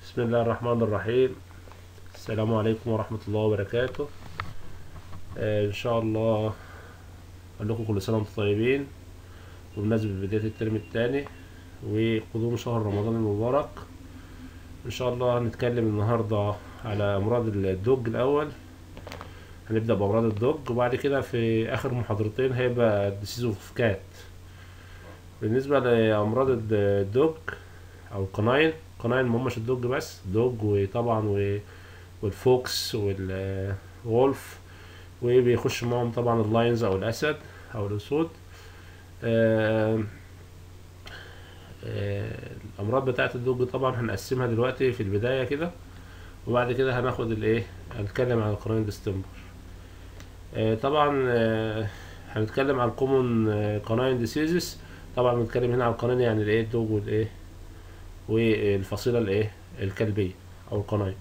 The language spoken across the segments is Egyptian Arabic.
بسم الله الرحمن الرحيم السلام عليكم ورحمة الله وبركاته آه إن شاء الله أقول لكم كل سنة وانتم طيبين بمناسبة بداية الترم الثاني وقدوم شهر رمضان المبارك إن شاء الله هنتكلم النهاردة على أمراض الدوج الأول هنبدأ بأمراض الدوج وبعد كده في آخر محاضرتين هيبقى ديسيز اوف كات بالنسبة لأمراض الدوج أو القناين قناين مهمش الدوج بس دوج وطبعا و- والفوكس والولف وبيخش معاهم طبعا اللاينز أو الأسد أو الأسود آم، آه، الأمراض بتاعة الدوج طبعا هنقسمها دلوقتي في البداية كده وبعد كده هناخد الإيه هنتكلم عن القناين ديستمبر آه، طبعا آه، هنتكلم عن الكومون قناين ديسيزز طبعا بنتكلم هنا عن القناين يعني الايه الدوج والايه والفصيلة الايه الكلبية او القناين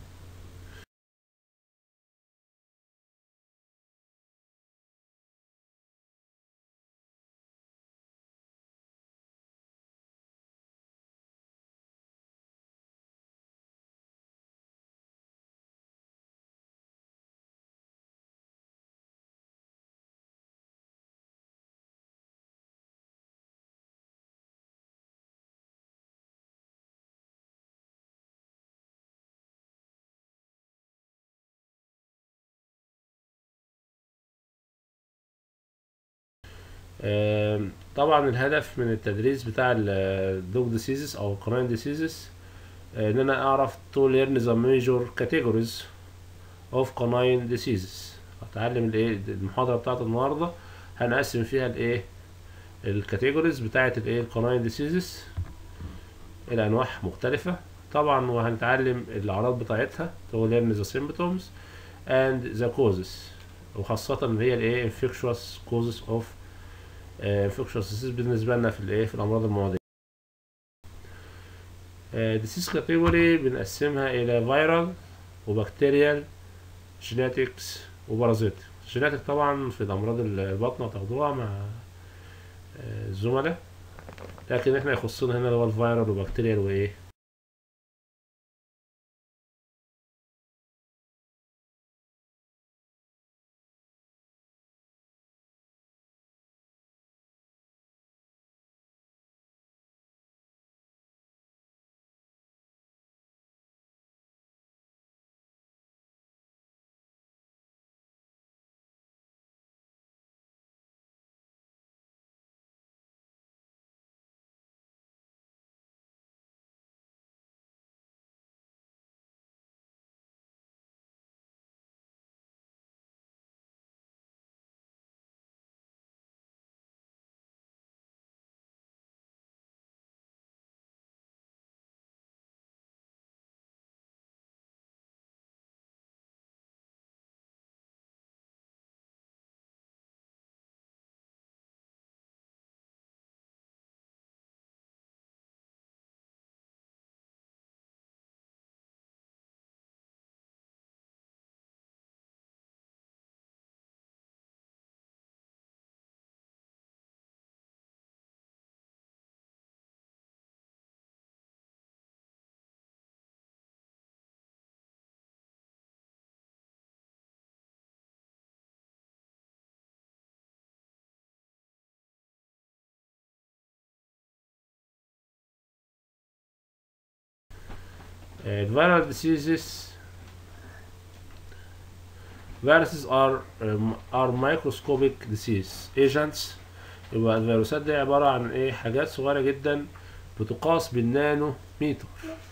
آم، طبعا الهدف من التدريس بتاع الدوج ديسيزز او القناين ديسيزز ان انا اعرف to learn the major categories of canine diseases اتعلم الايه المحاضرة بتاعت النهاردة هنقسم فيها الايه الكاتيجوريز بتاعت الايه القناين ديسيزز الى انواع مختلفة طبعا وهنتعلم الاعراض بتاعتها to learn the symptoms and the causes وخاصة اللي هي الايه infectious causes of infectious disease بالنسبة لنا في الايه في الامراض المعدية disease category بنقسمها الى viral وبكتيريال جيناتكس وبارازيت جيناتك طبعا في الامراض البطنة تاخدوها مع آه، الزملاء لكن احنا يخصنا هنا اللي هو الفيرال وبكتيريال وايه الفيرال diseases viruses are um, are microscopic disease agents يبقى الفيروسات دي عبارة عن ايه حاجات صغيرة جدا بتقاس بالنانو متر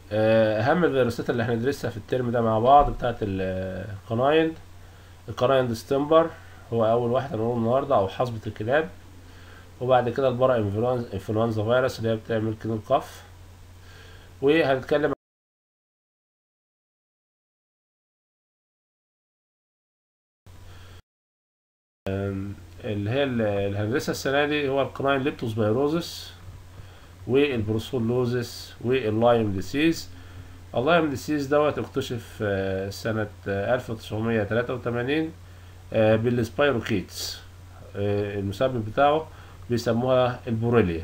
آه، اهم الفيروسات اللي هندرسها في الترم ده مع بعض بتاعت القنايند القنايند ستمبر هو اول واحد هنقوله النهارده او حصبة الكلاب وبعد كده البرا انفلونزا انفلونزا فيروس اللي هي بتعمل كده القف وهنتكلم آم، اللي هي ال- اللي هندرسها السنة دي هو القناين ليبتوسبيروزس والبروسولوزس واللايم ديسيز اللايم ديسيز دوت اكتشف آه، سنة ألف وتسعمية تلاتة وتمانين بالسبايروكيتس آه، المسبب بتاعه بيسموها البوريليا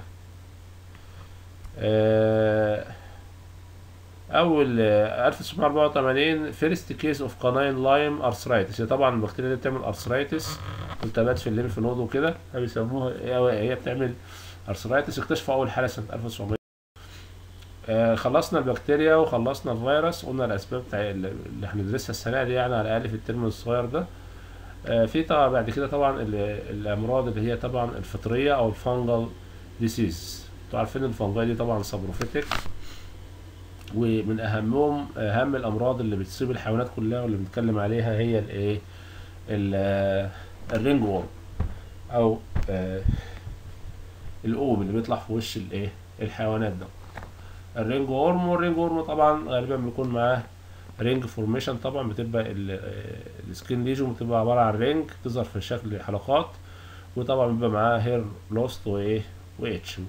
آه، أول ألف تسعمية أربعة وتمانين فيرست كيس اوف قناين لايم أرثرايتس هي طبعا البكتيريا دي بتعمل أرثرايتس التهابات في الليمف نود وكده فبيسموها هي هي بتعمل أرثرايتس اكتشفوا أول حالة سنة 1900 آه، خلصنا البكتيريا وخلصنا الفيروس قلنا الأسباب بتاع اللي هندرسها السنة دي يعني على الأقل في الترم الصغير ده آه، في طبعا بعد كده طبعا ال- الأمراض اللي هي طبعا الفطرية أو الفانجل ديسيز انتوا عارفين الفنجاي دي طبعا سبروفيتك ومن أهمهم أهم الأمراض اللي بتصيب الحيوانات كلها واللي بنتكلم عليها هي الإيه ال- آه، الرينج وورم أو آه، الأوم اللي بيطلع في وش الإيه الحيوانات ده الرينج وورم والرينج وورم طبعا غالبا بيكون معاه رينج فورميشن طبعا بتبقى السكين ليجون بتبقى عبارة عن رينج تظهر في شكل حلقات وطبعا بيبقى معاه هير لوست وايه واتشنج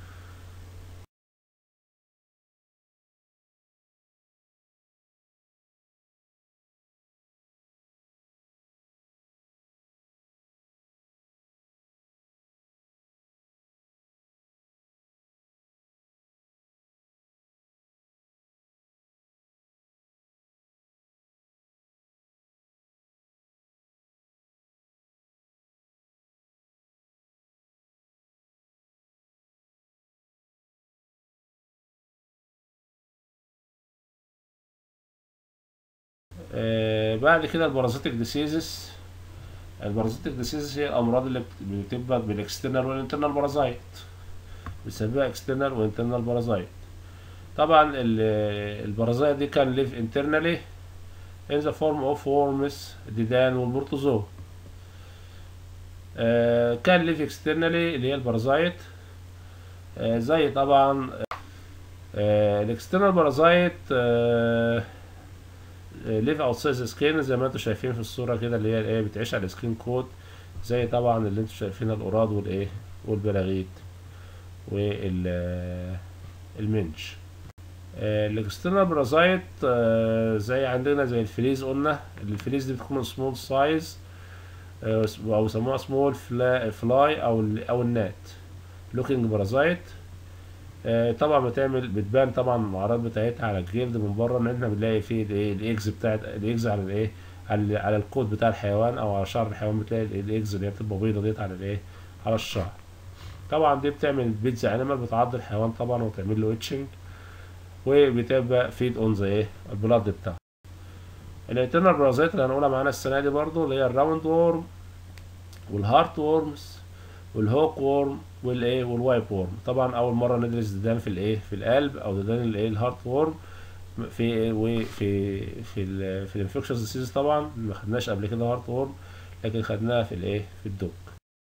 آه بعد كده البارازيتك ديسيزز البارازيتك ديسيزز هي الامراض اللي بت- بتبقى بالاكسترنال والانترنال بارازايت بنسميها اكسترنال وانترنال بارازايت طبعا ال- البارازايت دي كان ليف انترنالي in the form of worms ديدان والبروتوزوا آه كان ليف اكسترنالي اللي هي البارازايت آه زي طبعا آه الاكسترنال بارازايت آه ليف اوتسايد سكين زي ما انتم شايفين في الصوره كده اللي هي الايه بتعيش على السكين كود زي طبعا اللي انتم شايفينها القراد والايه والبلاغيت والمنج الاكسترنال بارازايت زي عندنا زي الفليز قلنا الفليز دي بتكون سمول سايز او يسموها سمول فلاي او ال- او النات لوكينج بارازايت طبعا بتعمل بتبان طبعا الاعراض بتاعتها على الجلد من بره ان احنا بنلاقي فيه الايه الاكز بتاعت الاكز على الايه على على الكود بتاع الحيوان او على شعر الحيوان بتلاقي ال- الاكز اللي هي بتبقى بيضه ديت على الايه على الشعر طبعا دي بتعمل بيتزا انيمال بتعض الحيوان طبعا وتعمل له اتشنج وبتبقى فيد اون ذا ايه البلاد بتاعه الانترنال بارازيت اللي هنقولها معانا السنه دي برضو اللي هي الراوند وورم والهارت وورمز والهوك وورم والايه والوايب وورم طبعا اول مره ندرس ديدان في الايه في القلب او ديدان الايه الهارت وورم في وفي في ال في الانفكشنز ديسيز طبعا ما خدناش قبل كده هارت وورم لكن خدناها في الايه في الدوك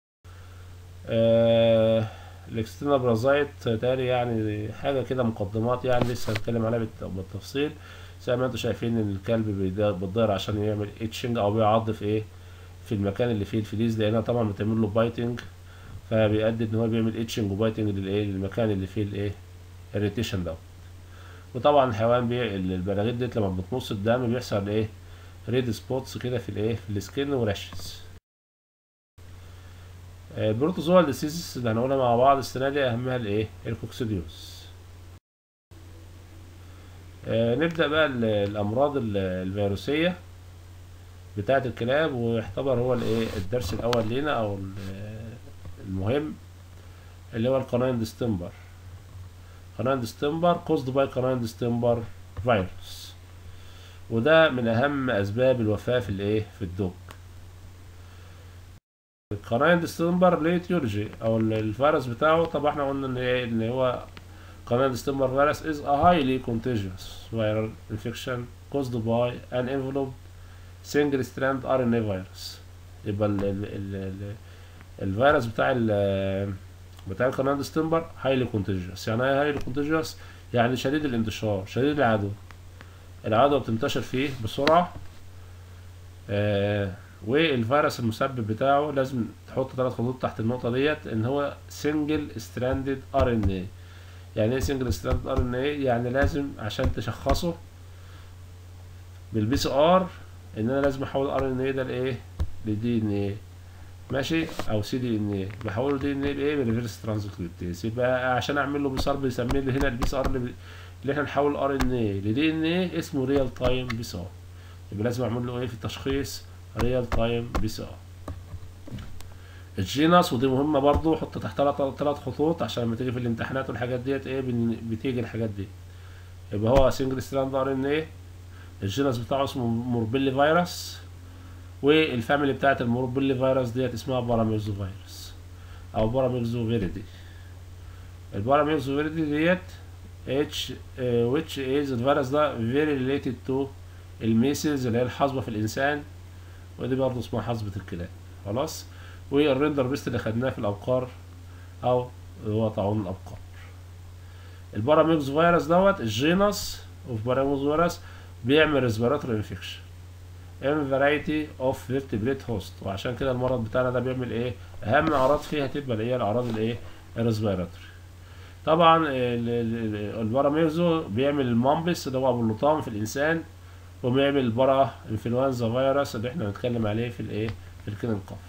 آه الاكسترنال برازايت تاني يعني حاجه كده مقدمات يعني لسه هنتكلم عليها بالت- بالتفصيل زي ما انتم شايفين ان الكلب بيدا- بيتضاير عشان يعمل اتشنج او بيعض في ايه في المكان اللي فيه الفليز لانها طبعا بتعمل له بايتنج فبيؤدي ان هو بيعمل اتشنج وبايتنج للايه للمكان اللي فيه الايه الريتيشن ده وطبعا الحيوان بي... البراغيث ديت لما بتمص الدم بيحصل ايه ريد سبوتس كده في الايه في السكين وراشز البروتوزوال ديسيزز اللي هنقولها مع بعض السنه دي اهمها الايه الكوكسيديوس آه، نبدا بقى ال- الامراض ال- الفيروسيه بتاعه الكلاب ويعتبر هو الايه الدرس الاول لينا او ال- المهم اللي هو القناين ديستمبر قناين ديستمبر كوزد باي قناين ديستمبر فيروس وده من اهم اسباب الوفاه في الايه في الدوب القناين ديستمبر ليه تيولوجي او ال- الفيروس بتاعه طب احنا قلنا ان ايه ان هو canal stemmer virus is a highly contagious viral infection caused by an enveloped single strand RNA virus يبقى ال ال ال ال الفيروس بتاع ال بتاع القناة ستيمبر هايلي كونتيجيوس يعني ايه هايلي كونتيجيوس يعني شديد الانتشار شديد العدوى العدوى بتنتشر فيه بسرعة آه والفيروس المسبب بتاعه لازم تحط ثلاث خطوط تحت النقطة ديت ان هو سنجل ستراندد ار ان اي يعني ايه سنجل ستراندد ار ان اي يعني لازم عشان تشخصه بالبي سي ار ان انا لازم احول ار ان اي ده لايه لدي ان ايه ماشي او سي دي ان ايه بحوله دي ان ايه بايه بالريفرس ترانسكريبتيز يبقى عشان اعمل له بي سي ار بيسميه لي هنا البي سي ار اللي, اللي احنا نحول ار ان ايه لدي ان ايه اسمه ريال تايم بي سي ار يبقى لازم اعمل له ايه في التشخيص ريال تايم بي سي ار الجينس ودي مهمة برضو حط تحتها ثلاث خطوط عشان لما تيجي في الامتحانات والحاجات ديت ايه بتيجي الحاجات دي يبقى هو سنجل ستراند ار ان ايه الجينس بتاعه اسمه موربيلي فيروس والفاميلي بتاعت الموربيلي فيروس ديت اسمها باراميرزو فيروس او باراميرزو فيريدي الباراميرزو فيريدي ديت اتش which is الفيروس ده very related to الميسلز اللي هي الحصبة في الإنسان ودي برضه اسمها حصبة الكلاب خلاص والريندر بيست اللي خدناه في الأبقار أو هو طاعون الأبقار الباراميرز فيروس دوت الجينس اوف باراميرز فيروس بيعمل ريسبيراتوري انفكشن ان فرايتي اوف فيرتبريت هوست وعشان كده المرض بتاعنا ده بيعمل ايه اهم اعراض فيها تبقى اللي هي الاعراض الايه الريسبيراتوري طبعا الباراميرزو بيعمل المامبس اللي هو ابو اللطام في الانسان وبيعمل البرا انفلونزا فيروس اللي احنا هنتكلم عليه في الايه في الكلى القف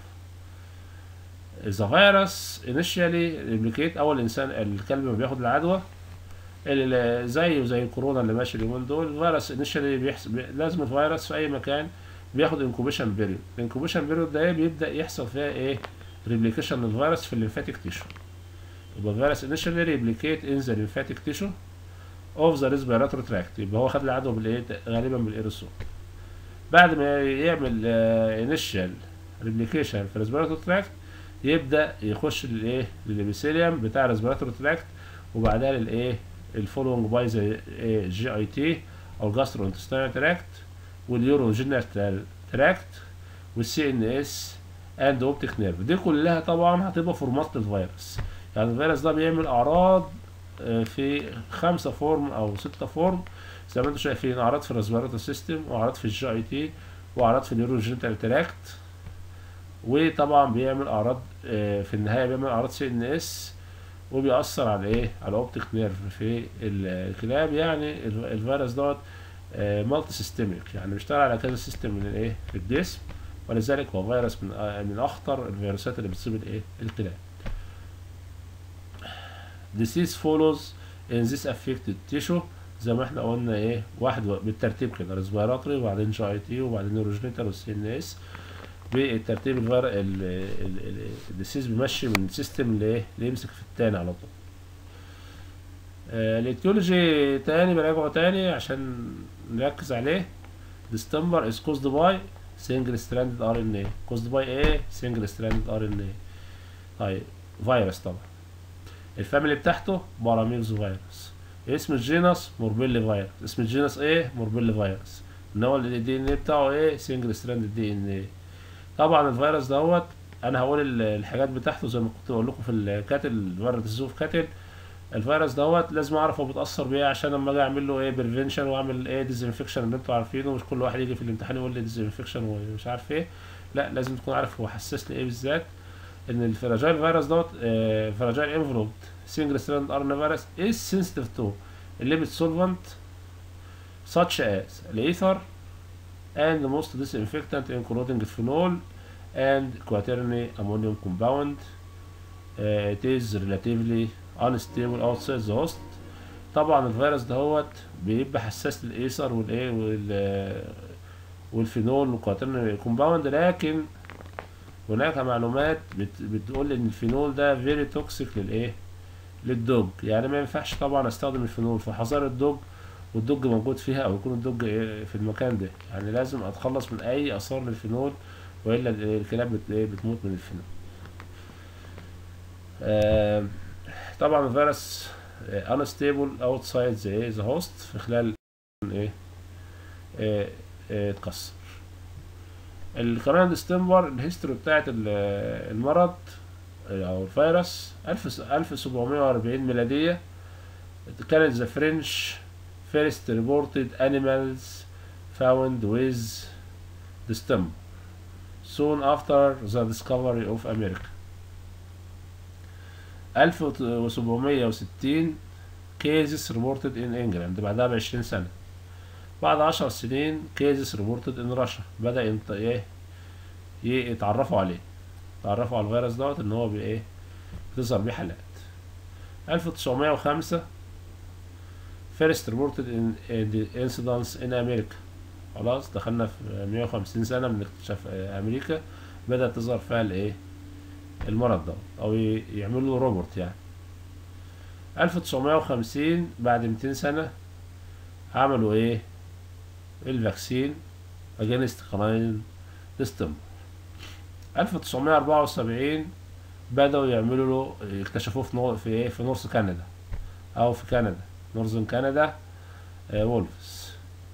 the virus initially replicate اول الانسان الكلب ما بياخد العدوى اللي زيه زي الكورونا اللي ماشي اليومين دول الفيروس انيشالي بيحصل لازم الفيروس في اي مكان بياخد انكوبيشن بيريود الانكوبيشن بيريود ده بيبدا يحصل فيها ايه ريبليكيشن للفيروس في الليمفاتيك تيشو يبقى الفيروس انيشالي ريبليكيت ان ذا lymphatic تيشو اوف ذا ريسبيراتوري تراكت يبقى هو خد العدوى بالايه غالبا بالايروسول بعد ما يعمل انيشال ريبليكيشن في الريسبيراتوري تراكت يبدا يخش للايه للابيثيليوم بتاع الريسبيراتوري تراكت وبعدها للايه الفولوينج باي زي جي اي تي او جاسترو انتستينال تراكت واليورو جينيتال تراكت والسي ان اس اند اوبتيك نيرف دي كلها طبعا هتبقى فورمات الفيروس يعني الفيروس ده بيعمل اعراض في خمسة فورم او ستة فورم زي ما انتم شايفين اعراض في الريسبيراتوري سيستم واعراض في الجي اي تي واعراض في اليورو جينيتال تراكت وطبعا بيعمل اعراض في النهايه بيعمل اعراض سي ان اس وبيأثر على ايه على اوبتيك نيرف في الكلاب يعني الفيروس دوت مالتي سيستميك يعني بيشتغل على كذا سيستم من الايه في الجسم ولذلك هو فيروس من من اخطر الفيروسات اللي بتصيب الايه الكلاب disease follows in this affected tissue زي ما احنا قلنا ايه واحد بالترتيب كده ريسبيراتوري وبعدين جي اي تي وبعدين نيوروجينيتال والسي ان اس بالترتيب الفير الديسيز بيمشي من سيستم لايه يمسك في التاني على طول آه الاتيولوجي تاني براجعه تاني عشان نركز عليه ديستمبر is caused by single stranded RNA caused by ايه single stranded RNA طيب فيروس طبعا الفاميلي بتاعته باراميرز فيروس اسم الجينس موربيلي فيروس اسم الجينس ايه موربيلي فيروس النوع الدي ان ايه بتاعه ايه سنجل ستراند دي ان ايه طبعا الفيروس دوت انا هقول الحاجات بتاعته زي ما كنت بقول لكم في الكاتل فيروس الزوف كاتل الفيروس دوت لازم اعرف هو بيتاثر بايه عشان لما اجي اعمل له ايه بريفنشن واعمل ايه ديزانفكشن اللي انتوا عارفينه مش كل واحد يجي في الامتحان يقول لي ديزانفكشن ومش عارف ايه لا لازم تكون عارف هو حسس لي ايه بالذات ان الفراجايل فيروس دوت آه فراجايل انفلوبد سنجل ستراند ار فيروس is sensitive to الليبيد solvent such as الإيثر and most disinfectant including phenol and quaternary ammonium compound uh, it is relatively unstable outside the host طبعا الفيروس دهوت بيبقى حساس للايثر والايه وال والفينول والكواترنري كومباوند لكن هناك معلومات بت بتقول ان الفينول ده فيري توكسيك للايه للدوج يعني ما ينفعش طبعا استخدم الفينول في حظر الدوج والدوج موجود فيها او يكون الدوج في المكان ده يعني لازم اتخلص من اي اثار للفينول والا الكلاب بت بتموت من الفينول آه طبعا الفيروس آه، unstable outside the the host في خلال ايه آه، آه، اتكسر الكورونا ديستمبر الهيستوري بتاعت ال- المرض او الفيروس 1740 ميلادية كانت the French first reported animals found with December soon after the discovery of America 1760 cases reported in England بعدها بعشرين سنة بعد عشر سنين cases reported in Russia بدأ ينط... ايه ي- يتعرفوا عليه يتعرفوا على الفيروس دوت ان هو بايه بتظهر بيه حالات 1905 first reported in, in the incidents in America خلاص دخلنا في 150 سنة من اكتشاف آه، أمريكا بدأت تظهر فيها الإيه المرض ده أو ي- يعملوا له روبوت يعني 1950 بعد 200 سنة عملوا إيه الفاكسين against canine system 1974 بدأوا يعملوا له اكتشفوه في نور في إيه في نورث كندا أو في كندا نورثن كندا آه، وولفز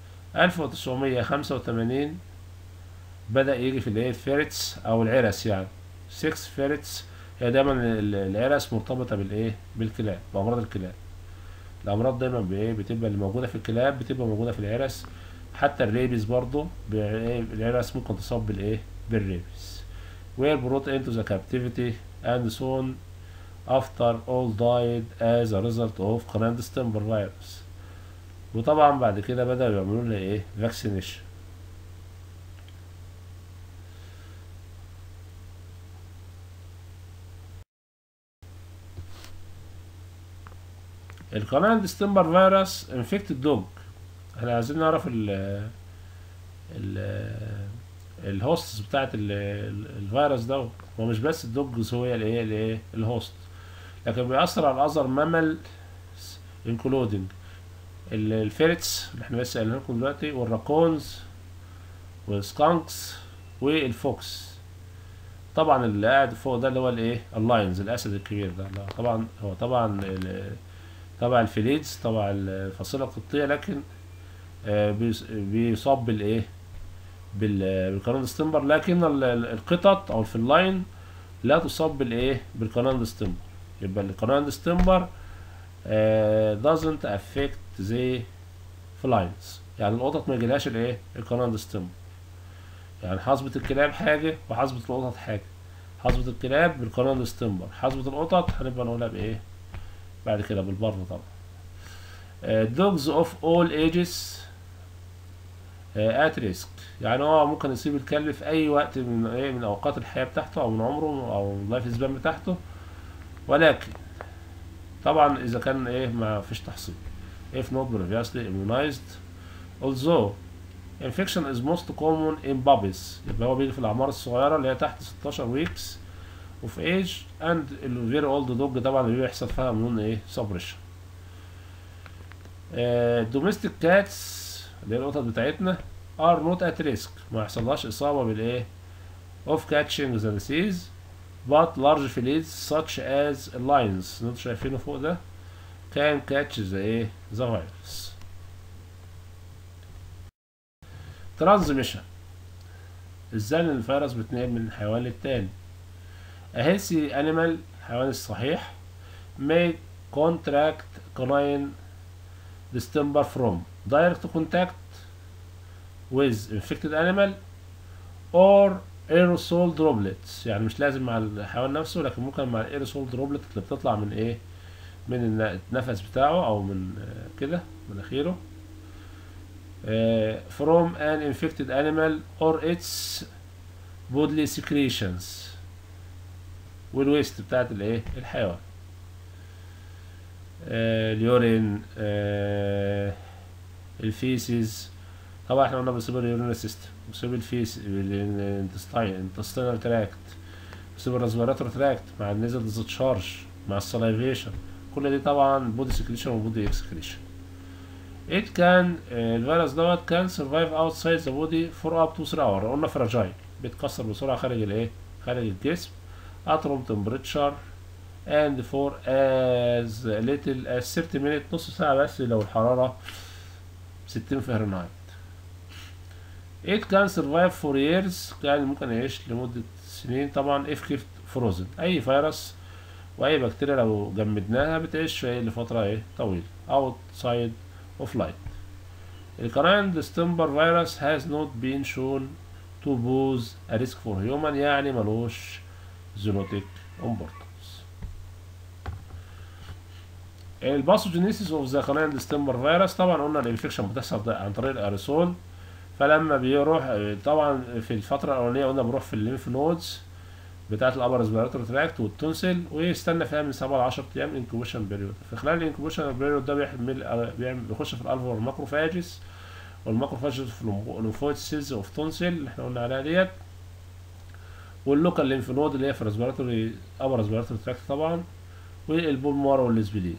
1985 بدأ يجي في الايه الفيرتس او العرس يعني 6 فيرتس هي دايما ال- العرس مرتبطة بالايه بالكلاب بأمراض الكلاب الأمراض دايما بايه بتبقى اللي موجودة في الكلاب بتبقى موجودة في العرس حتى الريبيز برضو بإيه العرس ممكن تصاب بالايه بالريبيز were brought into the captivity and soon after all died as a result of clandestine virus وطبعا بعد كده بدأوا يعملوا لها ايه فاكسينيشن القناة ديستمبر فيروس انفكتد دوج احنا عايزين نعرف ال ال الهوستس بتاعت ال- ال- الفيروس ده هو مش بس الدوجز هو الايه الايه الهوست لكن بيأثر على الاذر مامل انكلودنج الفيرتس اللي احنا لسه قايلين لكم دلوقتي والراكونز والسكانكس والفوكس طبعا اللي قاعد فوق ده اللي هو الايه اللاينز الاسد الكبير ده لا، طبعا هو طبعا ال- تبع الفيليدز تبع الفصيلة القبطية لكن آه، بيص- بيصاب بالايه بال- بالقناة ستيمبر لكن ال- ال- القطط او الفلاين لا تصاب بالايه بالقناة ستيمبر يبقى القناة ستيمبر آه، doesn't affect the felines يعني القطط ما يجيلهاش الايه القناة ستيمبر يعني حصبة الكلاب حاجة وحصبة القطط حاجة حصبة الكلاب بالقناة ستيمبر حصبة القطط هنبقى نقولها بايه بعد كده بالبر طبعا آه، dogs of all ages آه، at risk يعني هو ممكن يصيب الكلب في اي وقت من ايه من اوقات الحياة بتاعته او من عمره او اللايف سبان بتاعته ولكن طبعا اذا كان ايه ما فيش تحصين if not previously immunized although infection is most common in puppies يبقى هو بيجي في الاعمار الصغيرة اللي هي تحت 16 weeks of age and ال very old dog طبعا اللي بيحصل فيها من ايه suppression آه، domestic cats اللي هي القطط بتاعتنا are not at risk ما يحصلهاش اصابة بالايه of catching the disease but large felids such as lions اللي انتوا شايفينه فوق ده can catch the ايه the virus transmission ازاي إن الفيروس بيتنقل من حيوان للتاني a healthy animal الحيوان الصحيح may contract canine distemper from direct contact with infected animal or aerosol droplets يعني مش لازم مع الحيوان نفسه لكن ممكن مع الايروسول دروبلت اللي بتطلع من ايه من الن- النفس بتاعه او من آه، كده مناخيره آه، from an infected animal or its bodily secretions والويست بتاعت الايه الحيوان آه، اليورين آه، الفيسز طبعا احنا قلنا بنسيب اليورين سيستم بنسيب الفيس الانتستينال تراكت بنسيب الريسبيراتور تراكت مع النزل ديسشارج مع السلايفيشن كل دي طبعا بودي سكريشن وبودي اكسكريشن it can آه، الفيروس دوت can survive outside the body for up to 3 hours قلنا فراجايل بيتكسر بسرعة خارج الايه خارج الجسم at room temperature and for as little as 30 minutes نص ساعة بس لو الحرارة 60 فهرنهايت it can survive for years كان ممكن يعيش لمدة سنين طبعا if kept frozen أي فيروس وأي بكتيريا لو جمدناها بتعيش في لفترة إيه طويلة outside of light الكراين ستمبر فيروس has not been shown to pose a risk for human يعني ملوش zoonotic importance الباثوجينيسيس اوف ذا كراين ستمبر فيروس طبعا قلنا الانفكشن بتحصل عن طريق الاريسول فلما بيروح طبعا في الفترة الأولانية قلنا بيروح في الليمف نودز بتاعة الأبر ريسبيراتوري تراكت والتونسل ويستنى فيها من 7 ل 10 أيام انكوبيشن بيريود في خلال الانكوبيشن بيريود ده بيحمل بيعمل بيخش في الألفا والماكروفاجز والماكروفاجز في الليمفويد سيلز اوف تونسل اللي احنا قلنا عليها ديت واللوكال ليمف نود اللي هي في ريسبيراتوري أبر ريسبيراتوري تراكت طبعا والبولمار والسبلين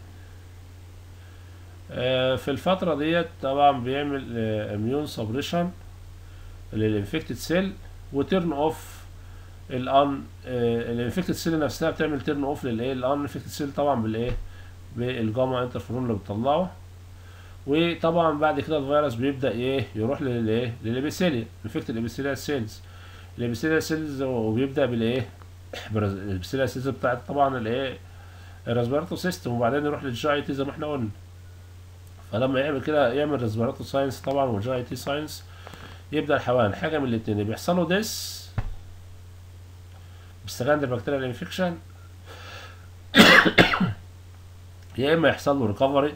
في الفترة ديت طبعا بيعمل اميون سبريشن للانفكتد سيل وتيرن اوف الان الانفكتد سيل نفسها بتعمل تيرن اوف للايه الان انفكتد سيل طبعا بالايه بالجاما انترفيرون اللي بتطلعه وطبعا بعد كده الفيروس بيبدا ايه يروح للايه للابيثيليا انفكتد الابيثيليا سيلز الابيثيليا سيلز وبيبدا بالايه الابيثيليا سيلز بتاعت طبعا الايه الريسبيراتو سيستم وبعدين يروح للجي اي تي زي ما احنا قلنا فلما يعمل كده يعمل ريسبيراتو ساينس طبعا والجي اي تي ساينس يبدا الحيوان حاجه من الاثنين بيحصل له ديس باستغلال البكتيريا الانفكشن يا اما يحصل له ريكفري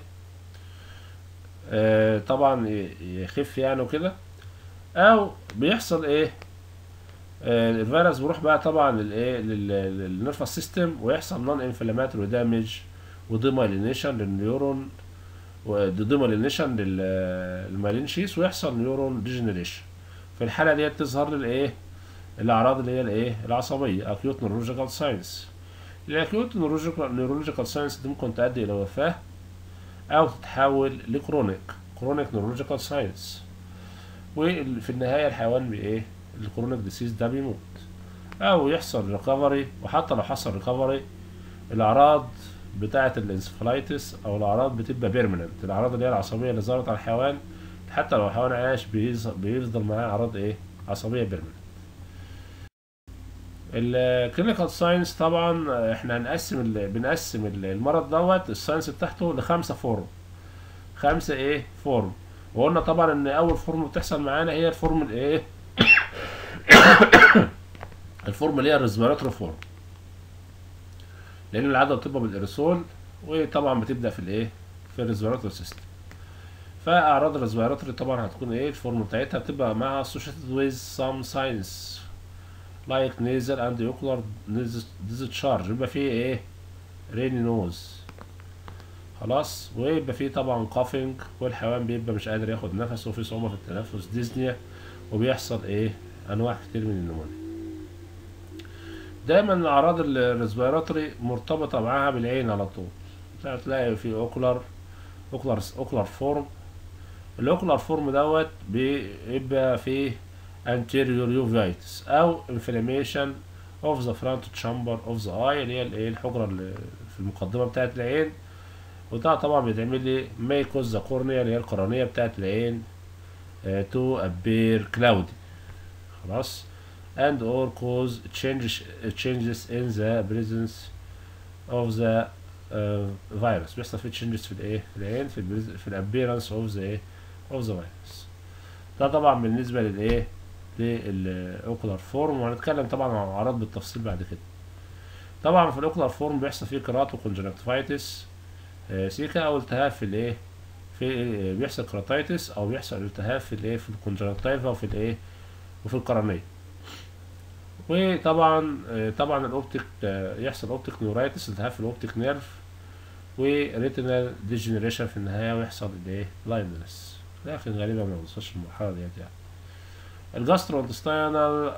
آه طبعا يخف يعني وكده او بيحصل ايه آه الفيروس بيروح بقى طبعا للايه للنيرفس سيستم ويحصل نون انفلاماتوري دامج وديمايلينيشن للنيورون وديمايلينيشن للمالين شيس ويحصل نيورون ديجنريشن في الحاله ديت تظهر الايه الاعراض اللي هي الايه العصبيه اكيوت نيورولوجيكال ساينس الاكيوت نيورولوجيكال ساينس دي ممكن تؤدي الى وفاه او تتحول لكرونيك كرونيك نيورولوجيكال ساينس وفي النهايه الحيوان بايه الكرونيك ديسيز ده بيموت او يحصل ريكفري وحتى لو حصل ريكفري الاعراض بتاعه الانسفلايتس او الاعراض بتبقى بيرمننت الاعراض اللي هي العصبيه اللي ظهرت على الحيوان حتى لو الحيوان عايش بيفضل معاه اعراض ايه عصبيه بيرمننت الكلينيكال ساينس طبعا احنا هنقسم بنقسم المرض دوت الساينس بتاعته لخمسه فورم خمسه ايه فورم وقلنا طبعا ان اول فورم بتحصل معانا هي الفورم الايه الفورم اللي هي الريسبيراتوري فورم لان العاده بتبقى بالاريسول وطبعا بتبدا في الايه في الريسبيراتوري سيستم فاعراض الريسبيراتوري طبعا هتكون ايه الفورم بتاعتها بتبقى مع associated with some signs like nasal and ocular discharge يبقى فيه ايه ريني نوز خلاص ويبقى فيه طبعا coughing والحيوان بيبقى مش قادر ياخد نفسه وفي صعوبة في التنفس ديزنيا وبيحصل ايه انواع كتير من النمونيا دايما الاعراض الريسبيراتوري مرتبطة معاها بالعين على طول هتلاقي في اوكولار اوكولار اوكولار فورم الاوكولار فورم دوت بيبقى فيه anterior uveitis او inflammation of the front chamber of the eye اللي هي الايه الحجره اللي في المقدمه بتاعه العين وده طبعا بيتعمل لي may cause the cornea اللي هي القرنيه بتاعه العين uh, to appear cloudy خلاص and or cause changes changes in the presence of the uh, virus بيحصل في changes في الايه في العين في ال في الابيرنس of the ايه of the virus ده طبعا بالنسبه للايه للاوكولار فورم وهنتكلم طبعا عن الاعراض بالتفصيل بعد كده طبعا في الاوكولار فورم بيحصل فيه كراتو كونجنكتيفايتس سيكا او التهاب في الايه في بيحصل كراتايتس او بيحصل التهاب في الايه في الكونجنكتيفا وفي الايه وفي القرنيه وطبعا طبعا الاوبتيك يحصل اوبتيك نيورايتس التهاب في الاوبتيك نيرف وريتينال ديجنريشن في النهايه ويحصل الايه بلايندنس لكن غالبا ما بنوصلش المرحله ديت يعني الجاسترونتستينال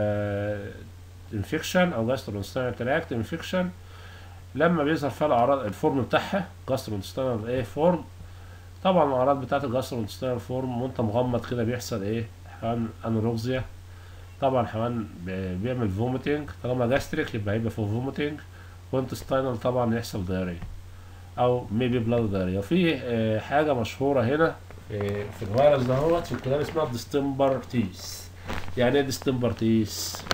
انفكشن او جاسترونتستينال تراكت انفكشن لما بيظهر فيها الاعراض الفورم بتاعها جاسترونتستينال ايه فورم طبعا الاعراض بتاعت الجاسترونتستينال فورم وانت مغمض كده بيحصل ايه حيوان انوركسيا طبعا حيوان بيعمل فوميتنج طالما جاستريك يبقى هيبقى فيه فوميتنج وانتستاينال طبعا يحصل دايريا او ميبي بلاد دايريا وفي آه، حاجه مشهوره هنا في, في الفيروس دهوت في الكلام اسمها ديستمبر تيس يعني ايه ديستمبر تيس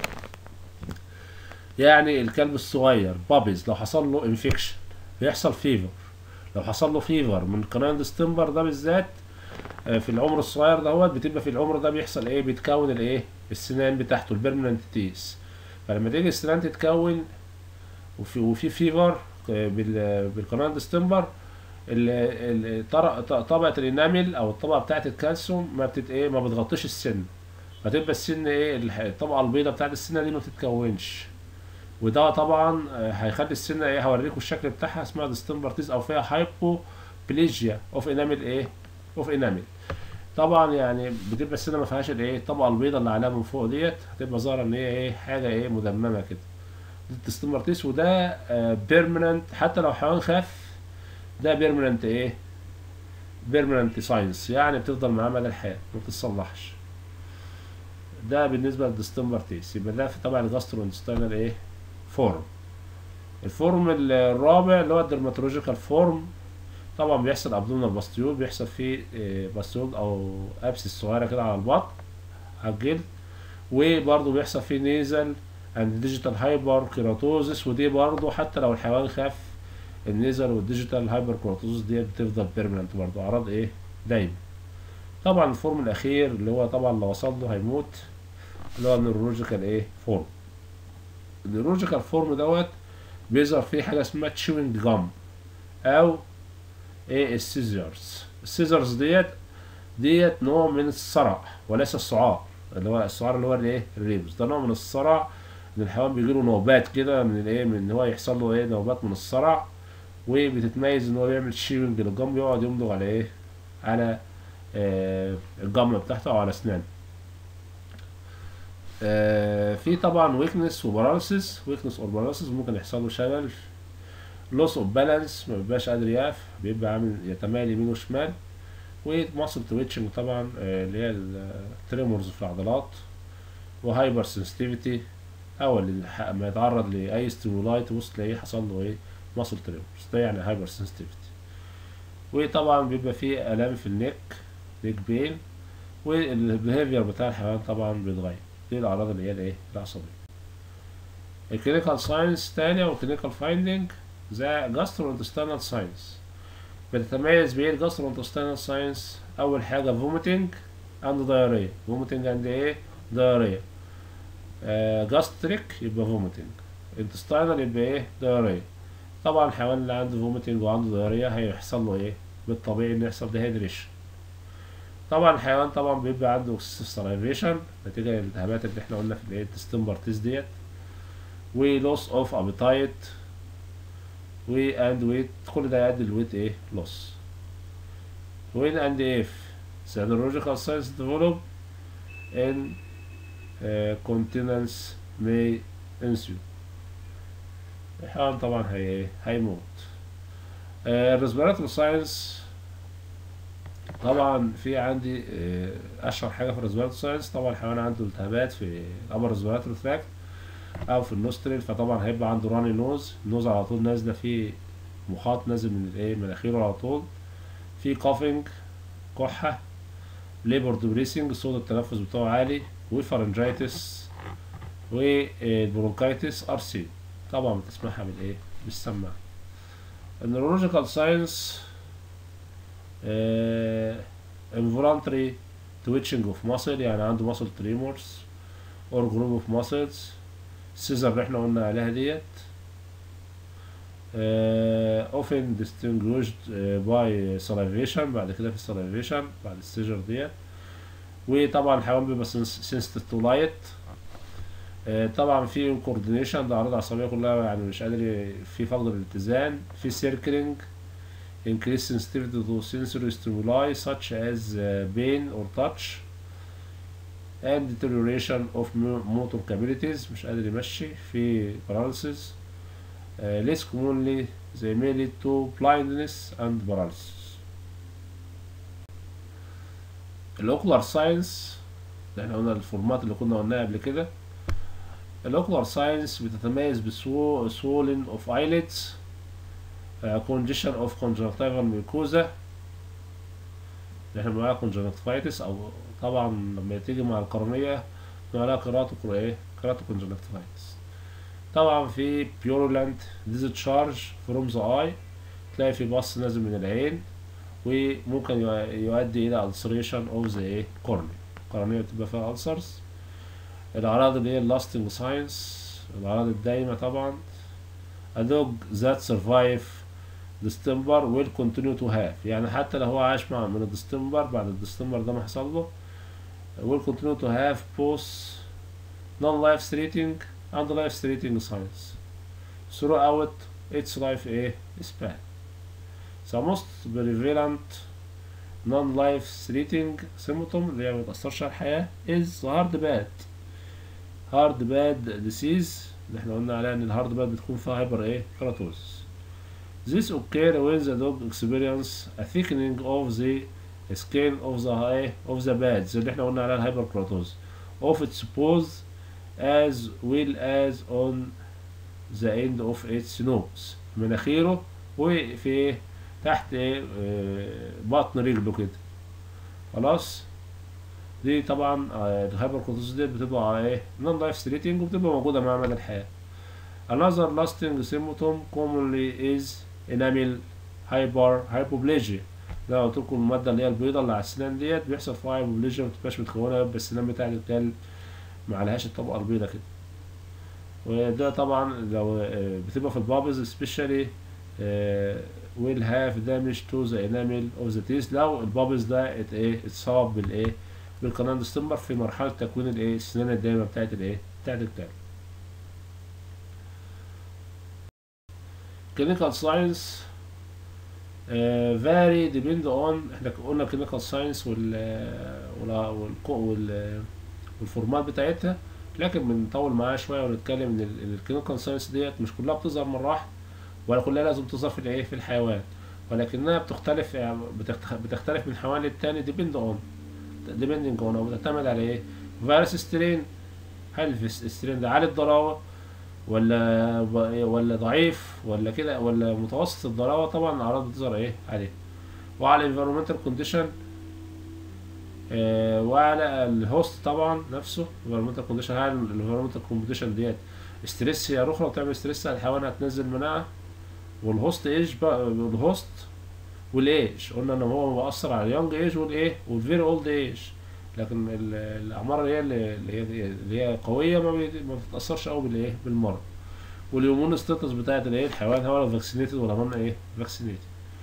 يعني الكلب الصغير بابيز لو حصل له انفكشن بيحصل فيفر لو حصل له فيفر من قناه ديستمبر ده بالذات آه، في العمر الصغير دهوت بتبقى في العمر ده بيحصل ايه بيتكون الايه السنان بتاعته البيرمننت تيس فلما تيجي السنان تتكون وفي وفي فيفر آه، بال- بالقناه ديستمبر ال- ال- طر- ط- طبقه الانامل او الطبقه بتاعه الكالسيوم ما بتت ايه ما بتغطيش السن فتبقى السن ايه الح- الطبقه البيضاء بتاعه السنه دي ما بتتكونش وده طبعا آه، هيخلي السنه ايه هوريكم الشكل بتاعها اسمها ديستمبر تيز او فيها هايبوبليجيا اوف انامل ايه اوف انامل طبعا يعني بتبقى السنه ما فيهاش الايه الطبقه البيضاء اللي عليها من فوق ديت هتبقى ظاهره ان هي ايه حاجه ايه مدممه كده دي الديستمبر تيز وده بيرمننت حتى لو حيوان خاف ده بيرمننت ايه بيرمننت ساينس يعني بتفضل معاه مدى الحياه ما بتتصلحش ده بالنسبه للديستمبر تيس يبقى ده في طبعا الجاسترو انستاينال ايه فورم الفورم ال- الرابع اللي هو الدرماتولوجيكال فورم طبعا بيحصل ابدومينال باستيول بيحصل فيه إيه، باستيول او ابسس صغيره كده على البطن على الجلد وبرضه بيحصل فيه نيزل اند ديجيتال هايبر كيراتوزس ودي برضه حتى لو الحيوان خاف النيزل والديجيتال هايبر كيراتوزس دي بتفضل بيرمننت برضه اعراض ايه دايما طبعا الفورم الاخير اللي هو طبعا لو وصل له هيموت اللي هو النيورولوجيكال ايه فورم النيورولوجيكال فورم دوت بيظهر فيه حاجه اسمها تشوينج جام او ايه السيزرز السيزرز ديت ديت نوع من الصرع وليس الصعاع اللي هو الصعاع اللي هو الايه الريبس ده نوع من الصرع ان الحيوان بيجيله نوبات كده من الايه من ان هو يحصل له ايه نوبات من الصرع وبتتميز ان هو بيعمل شيرنج للجم يقعد يمضغ على ايه على آه الجمله بتاعته او على اسنانه آه في طبعا ويكنس وباراليسيس ويكنس اور باراليسيس ممكن يحصل له شلل لوس اوف بالانس ما بيبقاش قادر يقف بيبقى عامل يتمايل يمين وشمال وماسل تويتشنج طبعا آه، اللي هي التريمورز في العضلات وهايبر سنسيتيفيتي او اللي ح- ما يتعرض لاي ستيمولاي تبص تلاقيه حصل له ايه ماسل تريمورز ده يعني هايبر سنسيتيفيتي وطبعا بيبقى فيه الام في النك نيك بين والبيهيفير بتاع الحيوان طبعا بيتغير دي الاعراض اللي هي الايه العصبيه الكلينيكال ساينس تاني او الكلينيكال فايندنج ذا جاسترو ساينس بتتميز بايه الجاسترو ساينس اول حاجه فوميتنج اند دايريا فوميتنج اند ايه دايريا جاستريك يبقى فوميتنج انتستاينال يبقى ايه دايريا طبعا الحيوان اللي عنده فوميتنج وعنده دايريا هيحصل له ايه بالطبيعي ان يحصل ديهيدريشن طبعا الحيوان طبعا بيبقى عنده اكسسيف سلايفيشن نتيجه للالتهابات اللي احنا قلنا في الايه التستمبر تيس ديت ولوس اوف ابيتايت و اند ويت كل ده يؤدي لويت ايه لوس وين اند اف the neurological signs develop in uh, continence may ensue الحيوان طبعا هي هيموت الريسبيراتوري ساينس طبعا في عندي آه، اشهر حاجه في الريسبيراتوري ساينس طبعا الحيوان عنده التهابات في الابر ريسبيراتوري تراكت او في النوستريل فطبعا هيبقى عنده راني نوز النوز على طول نازله فيه مخاط نازل من الايه مناخيره على طول في كافينج كحه ليبر بريسنج صوت التنفس بتاعه عالي وفارنجايتس والبرونكايتس ار سي طبعا بتسمعها بالايه بالسماعه النيورولوجيكال ساينس involuntary twitching of muscle يعني عنده muscle tremors or group of muscles السيزر اللي احنا قلنا عليها ديت uh, often distinguished uh, by salivation بعد كده في salivation بعد السيجر ديت وطبعا الحيوان بيبقى sensitive to light uh, طبعا في coordination ده أعراض عصبية كلها يعني مش قادر ي- في فقد الاتزان في circling increased sensitivity to sensory stimuli such as uh, pain or touch and deterioration of mo- motor capabilities مش قادر يمشي في paralysis uh, less commonly they may lead to blindness and paralysis الاوكولار ساينس اللي احنا قلنا الفورمات اللي كنا قلناها قبل كده الاوكولار ساينس بتتميز بسوولن اوف ايلتس congestion اوف conjunctival mucosa احنا بنقولها conjunctivitis او طبعا لما تيجي مع القرنية بنقولها قراءة ايه قراءة conjunctivitis طبعا في purulent discharge from the eye تلاقي في بص نازل من العين وممكن يؤدي الى ulceration of the ايه cornea القرنية بتبقى فيها ulcers الأعراض اللي هي lasting signs الأعراض الدايمة طبعا a dog that survive ديستمبر will continue to have يعني حتى لو هو عاش مع من الديستمبر بعد الديستمبر ده ما حصل له will continue to have both non-life threatening and life threatening signs throughout its life ايه span the most prevalent non-life threatening symptom اللي هي ما بتأثرش على الحياة is hard bad hard bad disease اللي احنا قلنا عليها ان الهارد باد بتكون فيها هايبر ايه كراتوز This occur when the dog experience a thickening of the skin of the eye of the pads اللي احنا قلنا عليها الهايبر كراتوز of its paws as well as on the end of its nose مناخيره وفي تحت ايه آه، بطن رجله كده خلاص دي طبعا آه، الهايبر كراتوز دي بتبقى ايه نون لايف ثريتنج وبتبقى موجودة مع مدى الحياة Another lasting symptom commonly is enamel hyper hypoplasia ده قلت لكم المادة اللي هي البيضة اللي على السنان ديت بيحصل فيها هايبوبليجيا متبقاش متكونة بس السنان بتاعت الكلب معلهاش الطبقة البيضة كده وده طبعا لو آه، بتبقى في البابز especially آه، will have damage to the enamel of the teeth لو البابز ده ات ايه اتصاب بالايه بالقناة ستمبر في مرحلة تكوين الايه السنان الدايمة بتاعت الايه بتاعت الكلب clinical science uh, vary depend on احنا قلنا clinical science وال وال وال وال والفورمات بتاعتها لكن بنطول معاها شويه ونتكلم ان الكلينيكال ساينس ديت مش كلها بتظهر مره واحده ولا كلها لازم تظهر في الايه في الحيوان ولكنها بتختلف يعني بتخت- بتختلف من حيوان للتاني depend on depending on او بتعتمد على ايه فيروس سترين هل في السترين ده عالي الضراوه ولا ب- ولا ضعيف ولا كده ولا متوسط الضراوه طبعا الاعراض بتظهر ايه عليه وعلى environmental condition آه، وعلى الهوست طبعا نفسه environmental condition هل الانفيرمنتال condition ديت ستريس هي اخرى وتعمل ستريس على الحيوان هتنزل مناعه والهوست ايج بقى الهوست والايج قلنا ان هو مؤثر على اليونج ايج والايه والفيري اولد ايج لكن ال- الاعمار اللي هي اللي هي اللي هي قويه ما بي- ما بتتاثرش قوي بالايه بالمرض واليومون ستاتس بتاعت الايه الحيوان هو لو فاكسينيتد ولا هم ايه فاكسينيتد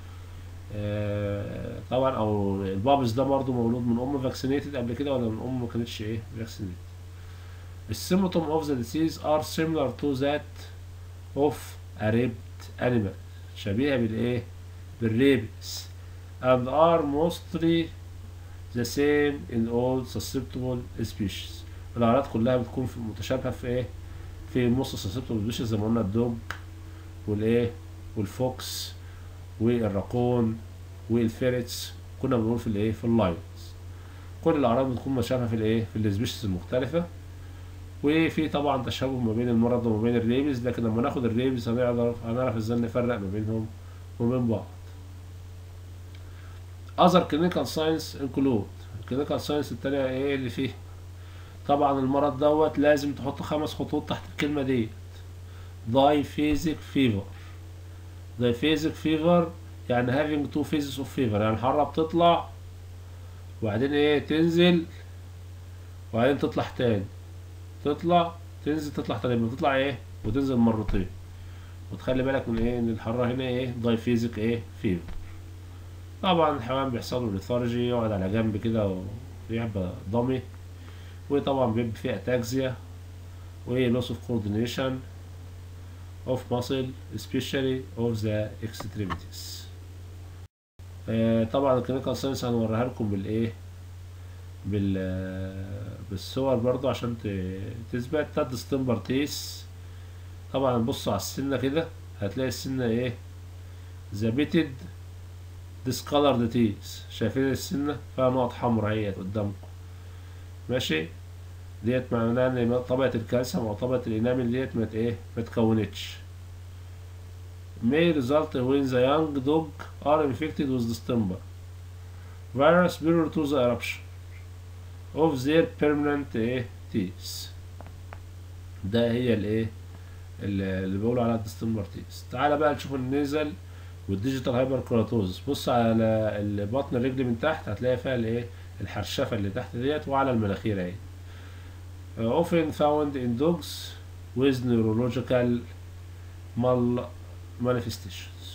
آه طبعا او البابس ده برضه مولود من ام فاكسينيتد قبل كده ولا من ام ما كانتش ايه فاكسينيتد السيمتوم اوف ذا ديسيز ار similar to that of a raped animal شبيهة بالايه بالريبس and are mostly the same in all susceptible species الأعراض كلها بتكون في متشابهة في ايه في most susceptible species زي ما قلنا الدوج والايه والفوكس والراكون والفيرتس كنا بنقول في الايه في اللاينز كل الاعراض بتكون متشابهه في الايه في السبيشيز المختلفه وفي طبعا تشابه ما بين المرض وما بين الريبز لكن لما ناخد الريبز هنعرف هنعرف ازاي نفرق ما بينهم وما بين بعض other clinical signs include الكلينيكال ساينس التانية ايه اللي فيه طبعا المرض دوت لازم تحط خمس خطوط تحت الكلمة دي diphasic fever diphasic fever يعني having two phases of fever يعني الحرارة بتطلع وبعدين ايه تنزل وبعدين تطلع تاني تطلع تنزل تطلع تاني بتطلع ايه وتنزل مرتين وتخلي بالك من ايه ان الحرارة هنا ايه diphasic ايه fever طبعا الحيوان بيحصل له ليثارجي يقعد على جنب كده ويبقى ضمي وطبعا بيبقى فيه اتاكسيا و loss of coordination of muscle especially of the extremities آه طبعا الكلينيكال ساينس هنوريها لكم بالايه بال بالصور برضو عشان ت- تثبت تد ستمبر تيس طبعا بصوا على السنة كده هتلاقي السنة ايه زابيتد discolored teeth شايفين السنة فيها نقط حمراء اهي قدامكم ماشي ديت معناها ان طبقة الكالسيوم او طبقة الانامل ديت ما ايه ما تكونتش may result when the young dog are infected with distemper virus prior to the eruption of their permanent ايه teeth ده هي الايه اللي بيقولوا عليها الدستمبر تيس تعالى بقى نشوف النيزل والديجيتال هايبر كراتوز بص على البطن الرجل من تحت هتلاقي فيها الايه الحرشفه اللي تحت ديت وعلى المناخير اهي uh, often found in dogs with neurological mal manifestations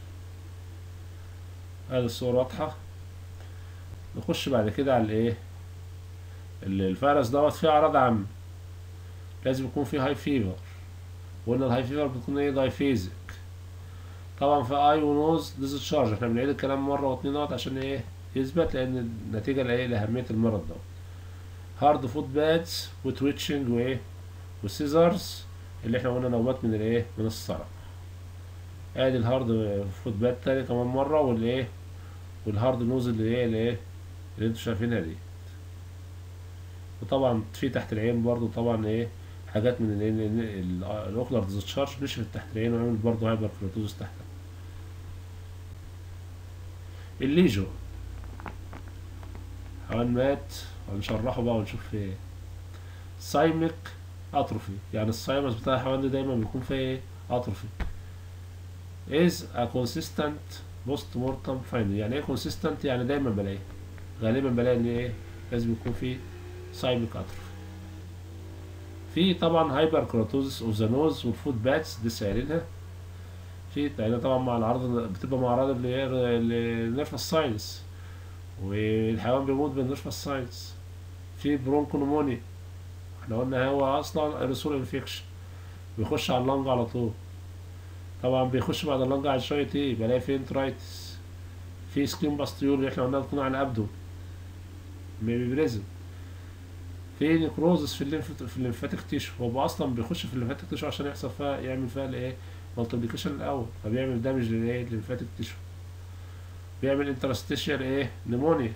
هذه الصورة واضحة نخش بعد كده على الايه الفيروس دوت فيه أعراض عامة لازم يكون فيه هاي فيفر وقلنا الهاي فيفر بتكون ايه دايفيزك طبعا في اي ونوز ديسشارج احنا بنعيد الكلام مرة واتنين دوت عشان ايه يثبت لأن النتيجة لايه لأهمية المرض دوت هارد فوت بادز وتويتشنج وايه وسيزرز اللي احنا قلنا نوبات من الايه من الصرع ادي الهارد فوت باد تاني كمان مرة والايه والهارد نوز اللي ايه اللي ايه اللي انتوا شايفينها دي وطبعا في تحت العين برضو طبعا ايه حاجات من الاوكلر ديزتشارج نشفت تحت العين وعمل برضو هايبر كريتوزس تحتها الليجو حيوان مات هنشرحه بقى ونشوف فيه ايه سايميك اتروفي يعني السايمس بتاع الحيوان ده دايما بيكون فيه ايه اتروفي is a consistent post mortem finding يعني ايه consistent يعني دايما بلاقيه غالبا بلاقي ان ايه لازم يكون فيه سايميك اتروفي في طبعا هايبر كراتوزس اوف ذا نوز والفوت باتس دي سائلينها في يعني طبعا مع العرض بتبقى مع اعراض اللي هي النيرفس ساينس والحيوان بيموت بالنيرفس ساينس في برونكونوموني احنا قلنا هو اصلا ايرسول انفكشن بيخش على اللنج على طول طبعا بيخش بعد اللنج على شوية ايه بلاقي في انترايتس في سكين باستيول اللي احنا قلنا بتكون على الابدو ميبي بريزن في نيكروزس في الليمف في الليمفاتيك تيشو هو اصلا بيخش في الليمفاتيك تيشو عشان يحصل فيها يعمل فيها الايه مالتيبليكيشن الاول فبيعمل دامج للايه الليمفاتيك تيشو بيعمل انترستيشيال ايه نيمونيا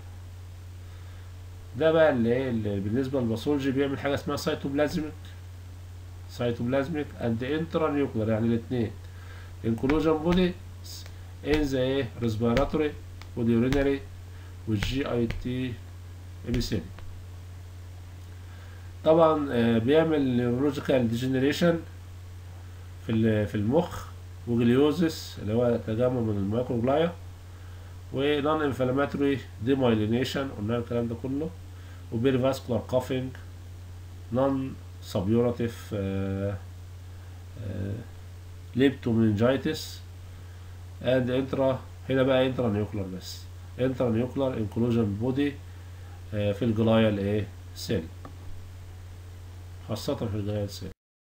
ده بقى اللي ايه اللي بالنسبه للباثولوجي بيعمل حاجه اسمها سايتوبلازميك سايتوبلازميك اند انترا نيوكلر يعني الاثنين انكلوجن بودي ان ذا ايه ريسبيراتوري واليورينري والجي اي تي ابيثيلي طبعا بيعمل نيورولوجيكال ديجنريشن في في المخ وجليوزس اللي هو تجمع من المايكروجلايا ونون انفلاماتوري ديمايلينيشن قلنا الكلام ده كله وبير فاسكولار كافينج نون سبيوراتيف ليبتومنجايتس اند انترا هنا بقى انترا نيوكلر بس انترا نيوكلر انكلوجن بودي في الجلايا الايه سيل خاصة في الجلايا سيل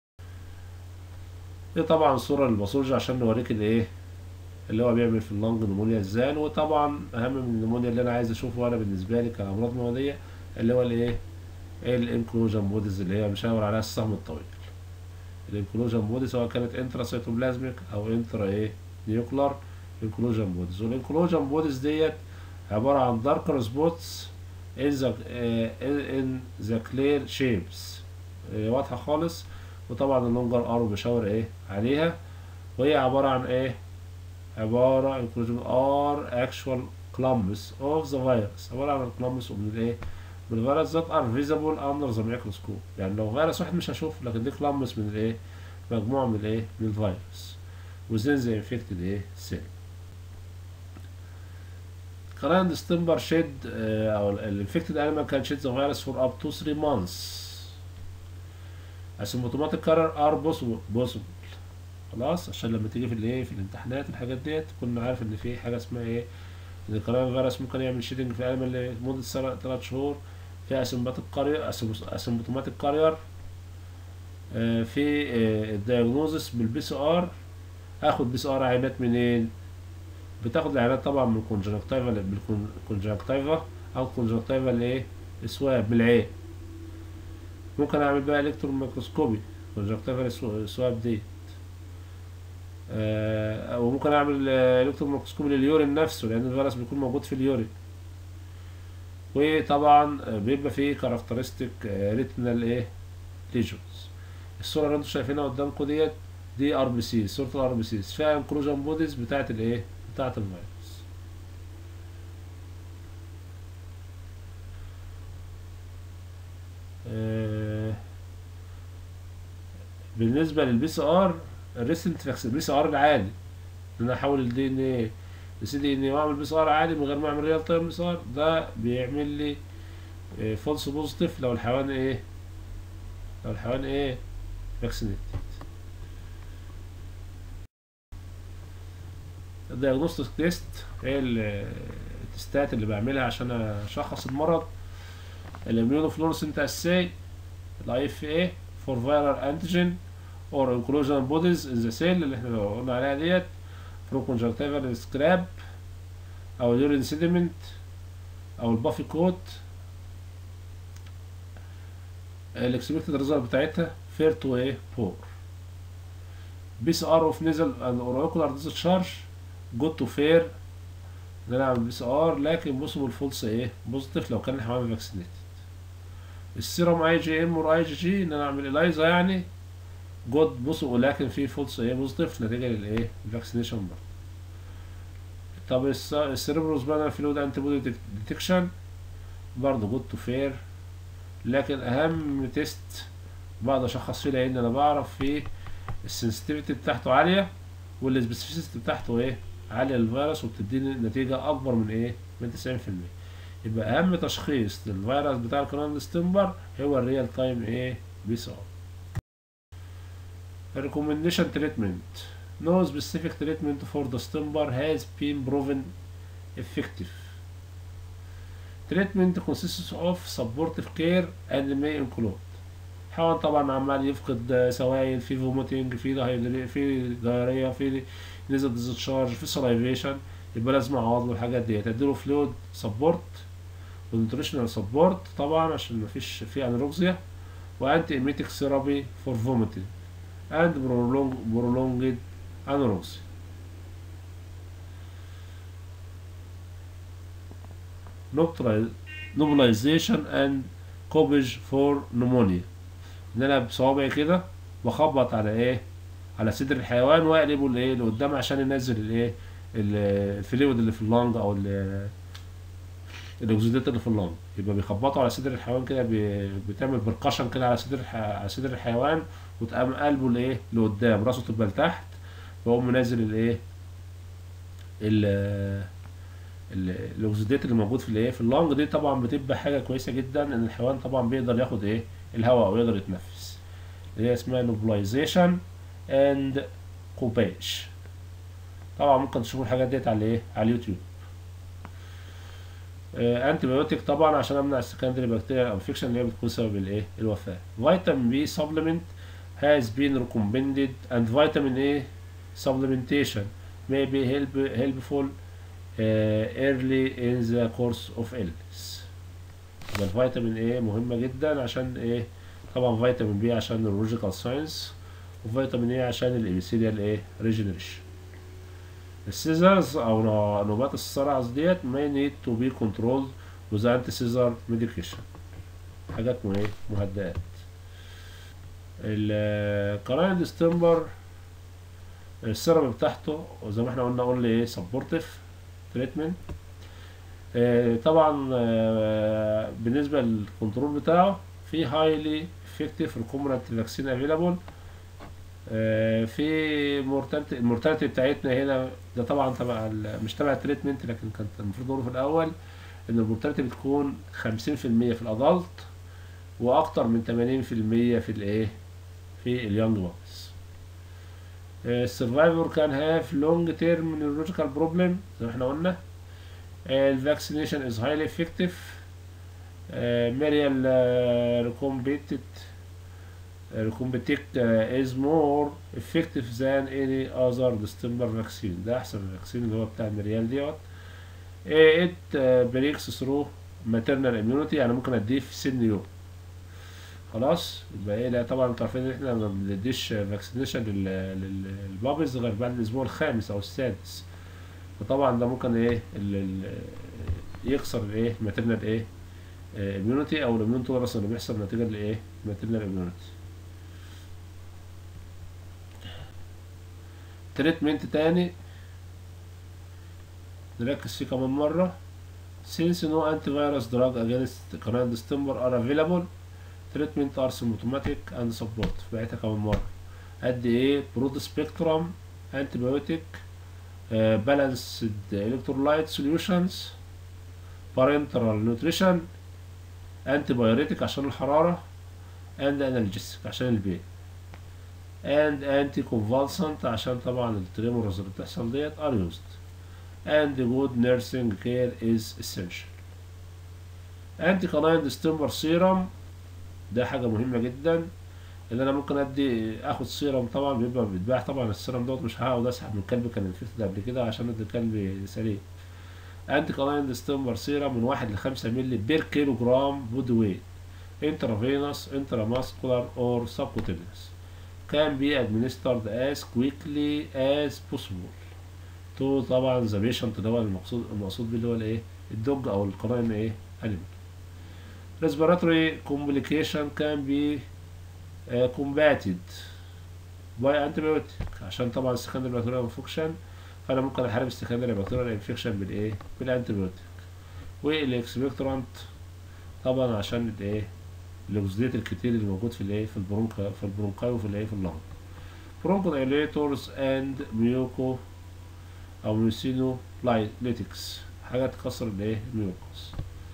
دي طبعا صورة للباثولوجي عشان نوريك الايه اللي هو بيعمل في اللنج نمونيا ازاي وطبعا اهم من النمونيا اللي انا عايز اشوفه انا بالنسبه لي كامراض معديه اللي هو الايه الانكلوجن بوديز اللي هي مشاور عليها السهم الطويل الانكلوجن بودي سواء كانت انترا سيتوبلازميك او انترا ايه نيوكلر انكلوجن بوديز والانكلوجن بوديز ديت عباره عن داركر سبوتس ان ذا ان ذا كلير شيبس واضحه خالص وطبعا اللونجر ارو بيشاور ايه عليها وهي عباره عن ايه عبارة عن inclusion are actual clumps of the virus عبارة عن clumps من الايه من الفيروس ذات are visible under the microscope يعني لو فيروس واحد مش هشوف لكن دي clumps من الايه مجموعة من الايه من الفيروس within the infected ايه cell current December shed او الانفكتد animal can shed the virus for up to 3 months asymptomatic carrier are possible possible خلاص عشان لما تيجي في الايه في الامتحانات الحاجات ديت تكون عارف ان في حاجه اسمها ايه ان الكورونا فيروس ممكن يعمل شيدنج في الم لمده ثلاث شهور في اسمباتيك قرير اسمبتوماتيك قرير في الدياجنوزس بالبي سي ار اخد بي سي ار عينات منين بتاخد العينات طبعا من الكونجكتيفا بالكونجكتيفا او الكونجكتيفا الايه سواب من العين ممكن اعمل بقى الكترون ميكروسكوبي كونجكتيفا سواب دي آه وممكن اعمل الكترون ميكروسكوبي لليورين نفسه لان الفيروس بيكون موجود في اليورين وطبعا آه، بيبقى فيه كاركترستيك ريتينال ايه ليجونز الصوره اللي انتم شايفينها قدامكم ديت دي ار بي سي صوره الار بي سي فيها انكلوجن بوديز بتاعت الايه بتاعت الفيروس آه، بالنسبه للبي سي ار الريسنت فاكسين البي سي ار العادي ان انا احول الدي ان ايه لسي دي ان ايه واعمل بي سي ار عادي من غير ما اعمل ريال تايم بي سي ار ده بيعمل لي فولس بوزيتيف لو الحيوان ايه لو الحيوان ايه فاكسينيت الدياجنوستيك تيست هي ال- التستات اللي بعملها عشان اشخص المرض الاميونوفلورسنت اساي الاي اف اي فور فيرال انتيجين اور انكلوجن بوديز ان ذا سيل اللي احنا قلنا عليها ديت فروم كونجكتيفال سكراب او اليورين سيديمنت او البافي كوت الاكسبكتد ريزلت بتاعتها فير تو ايه بور بي سي ار اوف نيزل اند اوريكولار ديسشارج جود تو فير ان انا اعمل بي سي ار لكن بوسيبل فولس ايه بوزيتيف لو كان الحيوان فاكسينيتد السيروم اي جي ام اور اي جي جي ان انا اعمل الايزا يعني جود بوسيبل ولكن في فولس ايه بوزيتيف نتيجه للايه الفاكسينيشن برضه طب السيربروسبانال فلويد انتي بودي ديتكشن برضه جود تو فير لكن اهم تيست بقدر اشخص فيه لان انا بعرف فيه السنسيتيفيتي بتاعته عاليه والسبيسيفيسيتي بتاعته ايه عاليه للفيروس وبتديني نتيجه اكبر من ايه من 90% يبقى اهم تشخيص للفيروس بتاع الكورونا ستيمبر هو الريال تايم ايه بي سي ار recommendation treatment no specific treatment for the stimber has been proven effective treatment consists of supportive care and may include حيوان طبعا عمال يفقد سوائل في فوميتنج في دهيدري في دايريا في نزل ديزتشارج في سلايفيشن يبقى لازم اعوض له الحاجات ديت اديله فلويد سبورت ونيوتريشنال سبورت طبعا عشان مفيش في انروكسيا وانتي ايميتيك ثيرابي فور فوميتنج and prolong prolonged anorexia Noctri- nobilization and coverage for pneumonia ان انا بصوابعي كده بخبط على ايه على صدر الحيوان واقلبه لايه لقدام عشان ينزل الايه ال- الفلويد اللي في اللنج او ال- الاكسجينات اللي في اللنج يبقى بيخبطوا على صدر الحيوان كده بي- بتعمل برقشن كده على صدر الح... على صدر الحيوان وتقام قلبه لايه لقدام راسه تبقى لتحت ويقوم منزل الايه ال ال- الاكسجينات اللي موجود في الايه في اللنج دي طبعا بتبقى حاجه كويسه جدا ان الحيوان طبعا بيقدر ياخد ايه الهواء ويقدر يتنفس اللي هي اسمها نوبلايزيشن اند كوباج طبعا ممكن تشوفوا الحاجات ديت على ايه على اليوتيوب انتي بايوتيك طبعا عشان امنع السكندري بكتيريا انفكشن اللي هي بتكون سبب الايه الوفاه فيتامين بي سبلمنت has been recommended and vitamin A supplementation may be help, helpful uh, early in the course of illness يبقى الفيتامين A مهمة جدا عشان ايه طبعا فيتامين بي عشان الرولوجيكال ساينس وفيتامين A عشان الابيثيليال ايه ريجنريشن السيزرز او نوع- نوبات الصرع ديت may need to be controlled with anti-seizure medication حاجات مه- ايه مهدئات الكراين ستيمبر السيرم بتاعته وزي ما احنا قلنا قلنا ايه سبورتيف تريتمنت طبعا آه، بالنسبه للكنترول بتاعه في هايلي افكتيف ريكومبرنت فاكسين افيلابل في مورتاليتي المورتاليتي بتاعتنا هنا ده طبعا تبع ال- مش تبع التريتمنت لكن كانت المفروض نقوله في الاول ان المورتاليتي بتكون 50% في الادلت واكتر من 80% في الايه في اليونج بوكس السرفايفر كان هاف لونج تيرم نيورولوجيكال بروبلم زي ما احنا قلنا الفاكسينيشن از هايلي افكتيف ميريال ريكومبيتد ريكومبيتيك از مور افكتيف ذان اني اذر ديستمبر فاكسين ده احسن من الفاكسين اللي هو بتاع المريال دوت ات بريكس ثرو ماتيرنال اميونيتي يعني ممكن اديه في سن يوم خلاص يبقى ايه لا طبعا انتوا عارفين ان احنا ما بنديش فاكسينيشن للبابلز غير بعد الاسبوع الخامس او السادس فطبعا ده ممكن ايه ال- ال- يكسر الايه الماتيرنال ايه اميونيتي او الاميون تولرنس اللي بيحصل نتيجه لايه ماتيرنال اميونيتي تريتمنت تاني نركز فيه كمان مرة since no antivirus drug against current stumper are available treatment are symptomatic and support بعتها كمان مرة قد ايه برود سبيكترم antibiotic uh, balanced electrolyte solutions parenteral nutrition antibiotic عشان الحرارة and analgesic عشان البين and anticonvulsant عشان طبعا التريمورز اللي بتحصل ديت are used and good nursing care is essential anti-canine stimmer serum ده حاجة مهمة جدا اللي انا ممكن ادي اخد سيرم طبعا بيبقى بيتباع طبعا السيرم دوت مش هقعد اسحب من كلب كان انفكتد قبل كده عشان ادي الكلب سليم انتي كلاين ستيمبر سيرم من واحد لخمسة مللي بير كيلو جرام بودي ويت intravenous intramuscular or subcutaneous can be administered as quickly as possible to طبعا the patient اللي هو المقصود المقصود بيه اللي هو الايه الدوج او القرائن ايه animal respiratory complication can be uh, combated by antibiotic عشان طبعا secondary bacterial infection فانا ممكن احارب secondary bacterial infection بالايه بالانتيبيوتيك والاكسبكتورانت طبعا عشان الايه الاكسديت الكتير اللي موجود في الايه في البرونكا في البرونكاي وفي الايه في اللنج bronchodilators and ميوكو او ميوسينو لايتكس حاجه تكسر الايه الميوكوس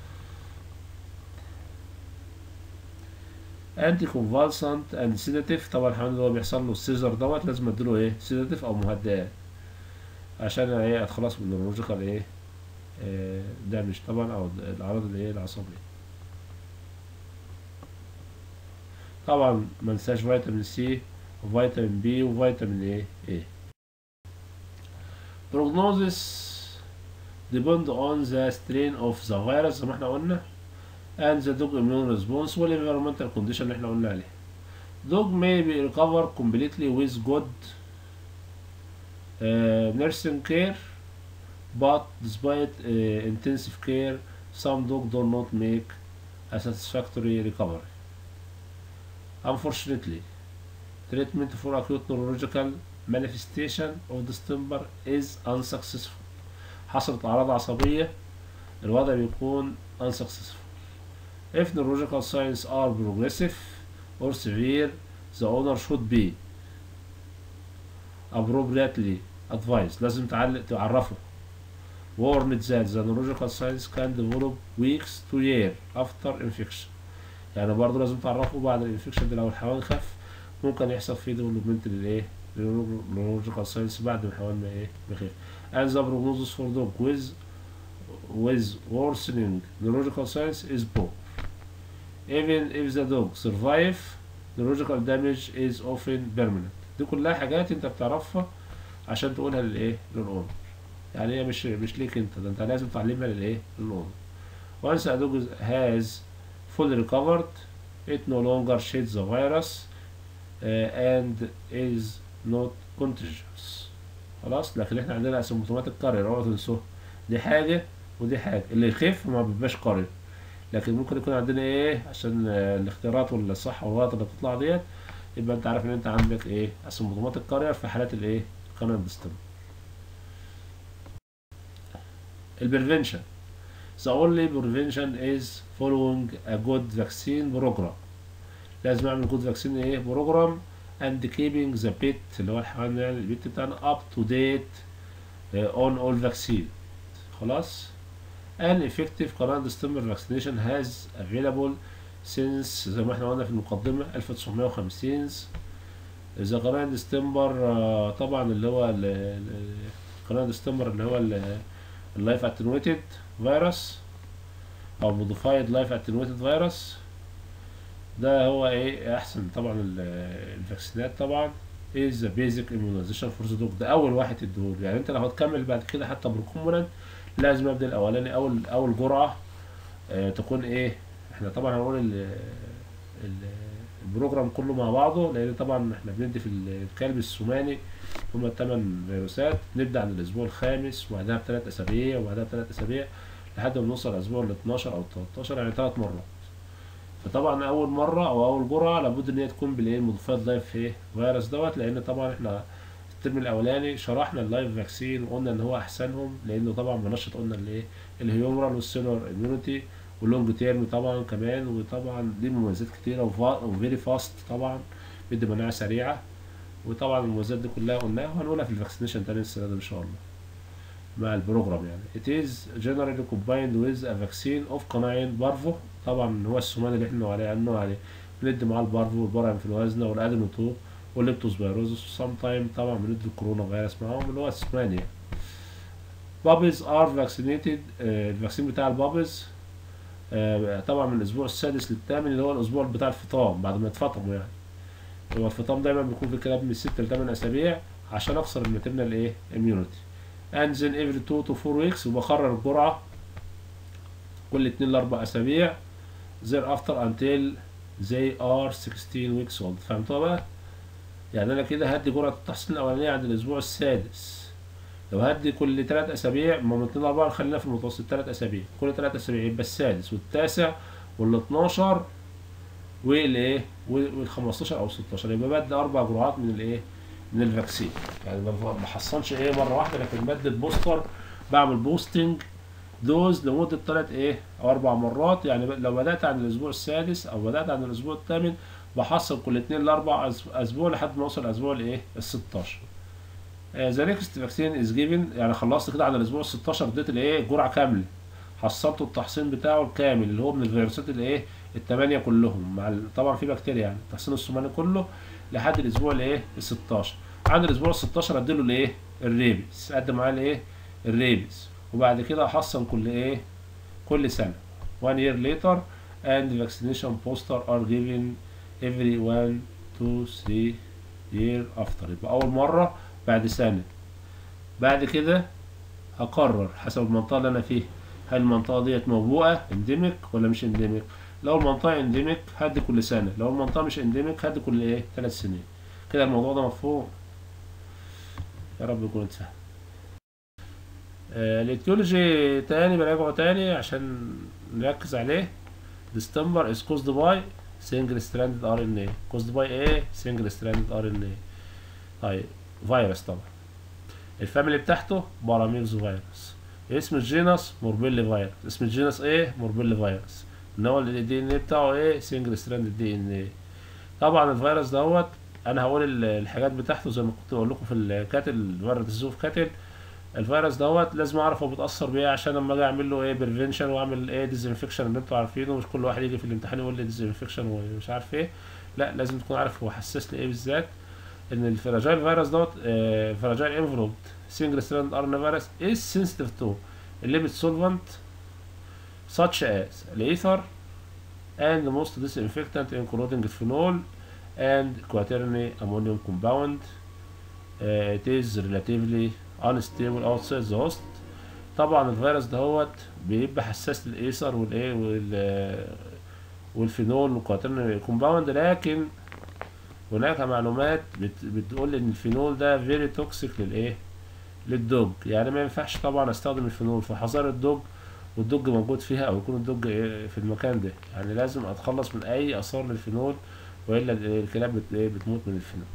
انتي كونفالسنت اند سيداتيف طبعا الحيوان اللي هو بيحصل له السيزر دوت لازم اديله ايه سيداتيف او مهدئات عشان ايه اتخلص من النيورولوجيكال ايه آه دامج طبعا او الاعراض اللي هي العصبيه طبعا ما ننساش فيتامين سي وفيتامين بي وفيتامين ايه ايه prognosis depend on the strain of the virus زي ما احنا قلنا and the dog immune response والenvironmental condition اللي احنا قلنا عليها dog may be recover completely with good uh, nursing care but despite uh, intensive care some dogs do not make a satisfactory recovery unfortunately treatment for acute neurological manifestation of distemper is unsuccessful حصلت أعراض عصبية الوضع بيكون unsuccessful if neurological signs are progressive or severe the owner should be appropriately advised لازم تعل- تعرفه warned that the neurological signs can develop weeks to year after infection يعني برضه لازم تعرفه بعد الانفكشن ده لو الحيوان خف ممكن يحصل فيه ديفلوبمنت للايه neurological signs بعد ما الحيوان ما ايه بخير and the prognosis for dog with with worsening neurological signs is poor even if the dog survive neurological damage is often permanent دي كلها حاجات انت بتعرفها عشان تقولها للايه للاونر يعني هي مش مش ليك انت ده انت لازم تعلمها للايه للاونر once a dog has fully recovered it no longer sheds the virus uh, and is not contagious خلاص لكن احنا عندنا اسيمبتوماتيك كارير اوعوا تنسوها دي حاجه ودي حاجه اللي يخف ما بيبقاش كارير لكن ممكن يكون عندنا ايه عشان آه، الاختيارات والصح والغلط اللي بتطلع ديت يبقى انت عارف ان انت عندك ايه اسيمبتوماتيك كارير في حالات الايه قناه ديستم البريفنشن The only prevention is following a good vaccine program لازم اعمل good vaccine ايه بروجرام and keeping the pet اللي هو الحيوان يعني البيت بتاعنا up to date uh, on all vaccine خلاص an effective current stemmer vaccination has available since زي ما احنا قلنا في المقدمة 1950 إذا current stemmer آه، طبعا اللي هو ال- ال- current stemmer اللي هو اللايف attenuated فيروس او modified life attenuated فيروس ده هو ايه احسن طبعا ال- الفاكسينات طبعا is the basic immunization for the dog ده اول واحد تديهوله يعني انت لو هتكمل بعد كده حتى بالكومبوننت لازم ابدا الاولاني اول اول جرعه آه تكون ايه احنا طبعا هنقول ال- ال- البروجرام كله مع بعضه لان طبعا احنا بندي في الكلب السوماني هما الثمان فيروسات نبدا عند الاسبوع الخامس وبعدها بثلاث اسابيع وبعدها بثلاث اسابيع لحد ما نوصل الاسبوع ال 12 او 13 يعني ثلاث مرات فطبعا اول مره او اول جرعه لابد ان هي تكون بالايه المضيفات لايف ايه فيروس دوت لان طبعا احنا الترم الاولاني شرحنا اللايف فاكسين وقلنا ان هو احسنهم لانه طبعا منشط قلنا الايه الهيومرال والسيلر اميونيتي واللونج تيرم طبعا كمان وطبعا ليه مميزات كتيره وفيري فاست طبعا بيدي مناعه سريعه وطبعا المميزات دي كلها قلناها وهنقولها في الفاكسينيشن تاني السنه دي ان شاء الله مع البروجرام يعني it is generally combined with a vaccine of canine parvo طبعا هو السمان اللي احنا عليه عنه عليه بندي معاه البارفو والبارا انفلونزا والادينو 2 والليبتوسبيروزس وسام تايم طبعا بندي الكورونا فيروس معاهم اللي هو السمان يعني بابيز ار فاكسينيتد الفاكسين بتاع البابيز آه، طبعا من الاسبوع السادس للثامن اللي هو الاسبوع بتاع الفطام بعد ما يتفطموا يعني هو الفطام دايما بيكون في كلام من 6 ل 8 اسابيع عشان اكسر الماتيرنال ايه اميونيتي and then every 2 to 4 weeks وبكرر الجرعه كل 2 ل 4 اسابيع thereafter until they are 16 weeks old فهمتوا بقى؟ يعني انا كده هدي جرعه التحصين الاولانيه عند الاسبوع السادس لو هدي كل 3 اسابيع ما من 2 ل 4 خلينا في المتوسط 3 اسابيع كل 3 اسابيع يبقى السادس والتاسع وال 12 والايه وال 15 او 16 يبقى بدي اربع جرعات من الايه من الفاكسين يعني ما بحصنش ايه مره واحده لكن بدي البوستر بعمل بوستنج دوز لمده ثلاث ايه او اربع مرات يعني لو بدات عند الاسبوع السادس او بدات عند الاسبوع الثامن بحصل كل اثنين لاربع اسبوع لحد ما اوصل الاسبوع الايه ال 16 ذا نيكست فاكسين از جيفن يعني خلصت كده على الاسبوع ال 16 اديت الايه جرعه كامله حصلت التحصين بتاعه الكامل اللي هو من الفيروسات الايه الثمانيه كلهم مع ال- طبعا في بكتيريا يعني التحصين الثماني كله لحد الاسبوع الايه ال 16 عند الاسبوع ال 16 اديله الايه الريبس اقدم معاه الايه الريبس وبعد كده احصن كل ايه كل سنه one year later and vaccination booster are given every one two three year after يبقى اول مره بعد سنه بعد كده هقرر حسب المنطقه اللي انا فيها هل المنطقه ديت موبوءه انديميك ولا مش انديميك لو المنطقه انديميك هدي كل سنه لو المنطقه مش انديميك هدي كل ايه ثلاث سنين كده الموضوع ده مفهوم يا رب يكون اتفهم آه، الاتيولوجي تاني براجعه تاني عشان نركز عليه ديستمبر is caused by single stranded RNA caused by ايه single stranded RNA طيب فيروس طبعا الفاميلي بتاعته باراميرز فيروس اسم الجينس موربيلي فيروس اسم الجينس ايه موربيلي فيروس ان هو الدي ان ايه بتاعه ايه سنجل ستراند دي ان ايه طبعا الفيروس دوت انا هقول ال- الحاجات بتاعته زي ما كنت بقول لكم في الكاتل فيروس الزوف كاتل الفيروس دوت لازم اعرف هو بيتاثر بايه عشان لما اجي اعمل له ايه بريفنشن واعمل ايه ديزانفكشن اللي انتوا عارفينه مش كل واحد يجي في الامتحان يقول لي ديزانفكشن ومش عارف ايه لا لازم تكون عارف هو حساس لايه بالذات ان الفراجايل فيروس دوت فراجايل انفلوبد single strand RNA virus is sensitive to a lipid solvent such as ether and most disinfectant including phenol and quaternary ammonium compound uh, it is relatively unstable outside the host طبعا الفيروس دهوت بيبقى حساس للايثر والايه وال والفينول والكواترنري كومباوند لكن هناك معلومات بت بتقول ان الفينول ده فيري توكسيك للايه للدوج يعني ما ينفعش طبعا استخدم الفينول في حظر الدوج والدوج موجود فيها او يكون الدوج إيه في المكان ده يعني لازم اتخلص من اي اثار للفينول والا ال- الكلاب بت إيه بتموت من الفينول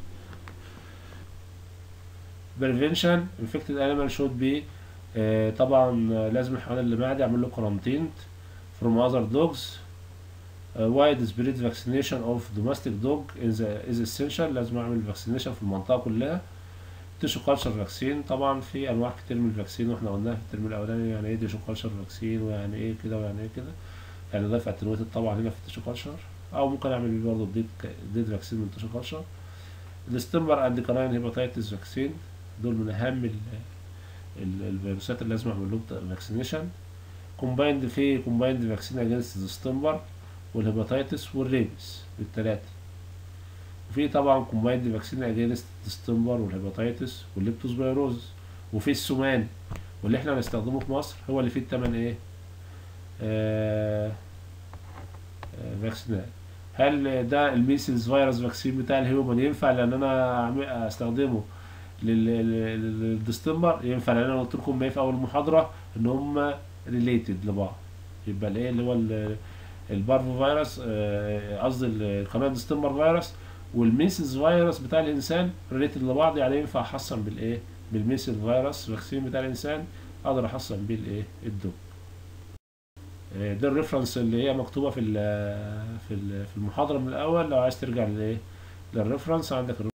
prevention infected animal should be آه، طبعا آه، لازم الحيوان اللي معدي اعمل له كورنتين from other dogs uh, widespread vaccination of domestic dog is, is essential لازم اعمل vaccination في المنطقة كلها تيشو كالتشر فاكسين طبعا في انواع كتير من الفاكسين واحنا قلناها في الترم الاولاني يعني ايه تيشو كالتشر فاكسين ويعني ايه كده ويعني ايه كده يعني ضيف اتنويتد طبعا هنا في التيشو كالتشر او ممكن اعمل بيه برضه ديد ديد فاكسين من التيشو كالتشر الستمبر اند كاناين هيباتيتس فاكسين دول من اهم ال- ال- الفيروسات اللي لازم اعمل لهم فاكسينيشن كومبايند في كومبايند فاكسين اجينست الستمبر والهيباتيتس والريبس التلاتة وفي طبعا كومبايند فاكسين اجينست الستمبر والهيباتيتس والليبتوسبيروز وفي السمان واللي احنا هنستخدمه في مصر هو اللي فيه التمن ايه آه آه فاكسينات هل ده الميسلز فيروس فاكسين بتاع الهيومن ينفع لان انا أعمل- استخدمه لل- لل- للديستمبر ينفع لان انا قلت لكم ايه في اول محاضره ان هم ريليتد لبعض يبقى الايه اللي هو ال- البارفو فيروس آه، قصدي القناه ستيمر فيروس والميسز فيروس بتاع الانسان ريليتد لبعض يعني ينفع احصن بالايه بالميسز فيروس فاكسين بتاع الانسان اقدر احصن بيه الايه الدب آه، ده الريفرنس اللي هي مكتوبه في ال- في ال- في المحاضره من الاول لو عايز ترجع للايه للريفرنس عندك الريفرنس